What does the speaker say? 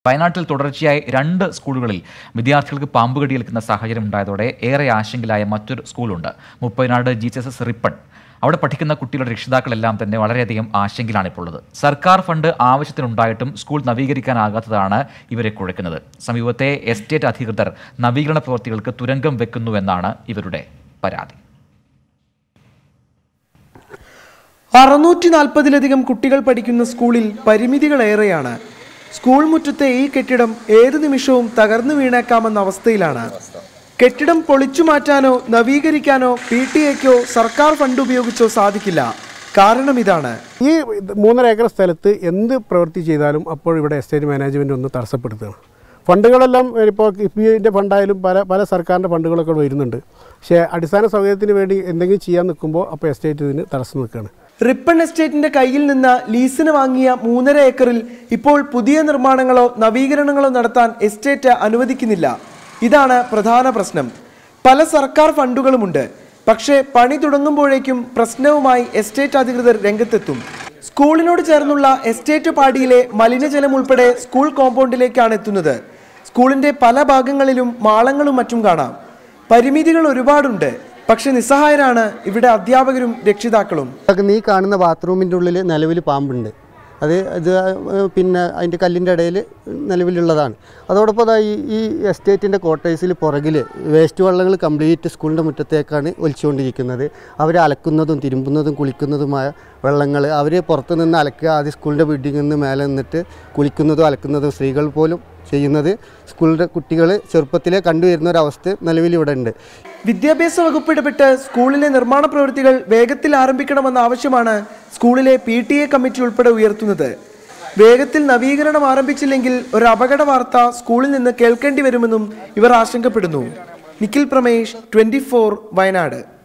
വയനാട്ടിൽ തുടർച്ചയായി രണ്ട് സ്കൂളുകളിൽ വിദ്യാർത്ഥികൾക്ക് പാമ്പ് കടിയേൽക്കുന്ന സാഹചര്യം ഉണ്ടായതോടെ ഏറെ ആശങ്കയിലായ മറ്റൊരു സ്കൂളുണ്ട് മുപ്പതിനാട് ജി എസ് എസ് റിപ്പൺ അവിടെ പഠിക്കുന്ന കുട്ടികളുടെ രക്ഷിതാക്കളെല്ലാം തന്നെ വളരെയധികം ആശങ്കയിലാണ് ഇപ്പോൾ ഉള്ളത് സർക്കാർ ഫണ്ട് ആവശ്യത്തിനുണ്ടായിട്ടും സ്കൂൾ നവീകരിക്കാനാകാത്തതാണ് ഇവരെ കുഴക്കുന്നത് സമീപത്തെ എസ്റ്റേറ്റ് അധികൃതർ നവീകരണ പ്രവൃത്തികൾക്ക് തുരങ്കം വെക്കുന്നുവെന്നാണ് ഇവരുടെ പരാതി അറുന്നൂറ്റി നാൽപ്പതിലധികം കുട്ടികൾ പഠിക്കുന്ന സ്കൂളിൽ പരിമിതികളേറെയാണ് സ്കൂൾ മുറ്റത്തെ ഈ കെട്ടിടം ഏതു നിമിഷവും തകർന്നു വീണേക്കാമെന്ന അവസ്ഥയിലാണ് കെട്ടിടം പൊളിച്ചു മാറ്റാനോ നവീകരിക്കാനോ പി ടി എക്കോ സർക്കാർ ഫണ്ട് ഉപയോഗിച്ചോ സാധിക്കില്ല കാരണം ഇതാണ് ഈ മൂന്നര ഏക്കർ സ്ഥലത്ത് എന്ത് പ്രവൃത്തി ചെയ്താലും അപ്പോൾ ഇവിടെ എസ്റ്റേറ്റ് മാനേജ്മെൻറ്റ് ഒന്ന് തടസ്സപ്പെടുത്തുകയാണ് ഫണ്ടുകളെല്ലാം ഇപ്പോൾ കിഫ്ബിൻ്റെ ഫണ്ടായാലും പല പല സർക്കാരിൻ്റെ ഫണ്ടുകളൊക്കെ വരുന്നുണ്ട് പക്ഷേ അടിസ്ഥാന സൗകര്യത്തിന് വേണ്ടി എന്തെങ്കിലും ചെയ്യാൻ നിൽക്കുമ്പോൾ അപ്പോൾ എസ്റ്റേറ്റ് ഇതിന് തടസ്സം നിൽക്കുകയാണ് റിപ്പൺ എസ്റ്റേറ്റിന്റെ കയ്യിൽ നിന്ന് ലീസിന് വാങ്ങിയ മൂന്നര ഏക്കറിൽ ഇപ്പോൾ പുതിയ നിർമ്മാണങ്ങളോ നവീകരണങ്ങളോ നടത്താൻ എസ്റ്റേറ്റ് അനുവദിക്കുന്നില്ല ഇതാണ് പ്രധാന പ്രശ്നം പല സർക്കാർ ഫണ്ടുകളുമുണ്ട് പക്ഷേ പണി തുടങ്ങുമ്പോഴേക്കും പ്രശ്നവുമായി എസ്റ്റേറ്റ് അധികൃതർ രംഗത്തെത്തും സ്കൂളിനോട് ചേർന്നുള്ള എസ്റ്റേറ്റ് പാടിയിലെ മലിനജലം ഉൾപ്പെടെ സ്കൂൾ കോമ്പൗണ്ടിലേക്കാണ് എത്തുന്നത് സ്കൂളിന്റെ പല ഭാഗങ്ങളിലും മാളങ്ങളും മറ്റും കാണാം പരിമിതികൾ ഒരുപാടുണ്ട് പക്ഷെ നിസ്സഹായരാണ് ഇവിടെ അധ്യാപകരും രക്ഷിതാക്കളും അതൊക്കെ നീ കാണുന്ന ബാത്റൂമിൻ്റെ ഉള്ളിൽ നിലവിൽ പാമ്പുണ്ട് അത് ഇത് ഏഹ്, പിന്നെ അതിൻ്റെ കല്ലിൻ്റെ ഇടയിൽ നിലവിലുള്ളതാണ് അതോടൊപ്പം ദാ ഈ ഈ എസ്റ്റേറ്റിൻ്റെ കോട്ടേഴ്സിൽ പുറകിൽ വേസ്റ്റ് വെള്ളങ്ങൾ കംപ്ലീറ്റ് സ്കൂളിൻ്റെ മുറ്റത്തേക്കാണ് ഒലിച്ചുകൊണ്ടിരിക്കുന്നത് അവർ അലക്കുന്നതും തിരുമ്പുന്നതും കുളിക്കുന്നതുമായ വെള്ളങ്ങൾ അവർ പുറത്ത് നിന്ന് അലക്കുക ആദ്യം സ്കൂളിൻ്റെ ബിൽഡിങ്ങിൽ നിന്ന് മേലെ നിന്നിട്ട് കുളിക്കുന്നതും അലക്കുന്നതും സ്ത്രീകൾ പോലും ചെയ്യുന്നത് സ്കൂളിൻ്റെ കുട്ടികൾ ചെറുപ്പത്തിലേ കണ്ടുവരുന്ന ഒരവസ്ഥ നിലവിൽ ഇവിടെ ഉണ്ട് വിദ്യാഭ്യാസ വകുപ്പ് ഇടപെട്ട് സ്കൂളിലെ നിർമ്മാണ പ്രവൃത്തികൾ വേഗത്തിൽ ആരംഭിക്കണമെന്ന ആവശ്യമാണ് സ്കൂളിലെ പി ടി എ കമ്മിറ്റി ഉൾപ്പെടെ ഉയർത്തുന്നത് വേഗത്തിൽ നവീകരണം ആരംഭിച്ചില്ലെങ്കിൽ ഒരു അപകട വാർത്ത സ്കൂളിൽ നിന്ന് കേൾക്കേണ്ടി വരുമെന്നും ഇവർ ആശങ്കപ്പെടുന്നു നിഖിൽ പ്രമേഷ് ട്വന്റി വയനാട്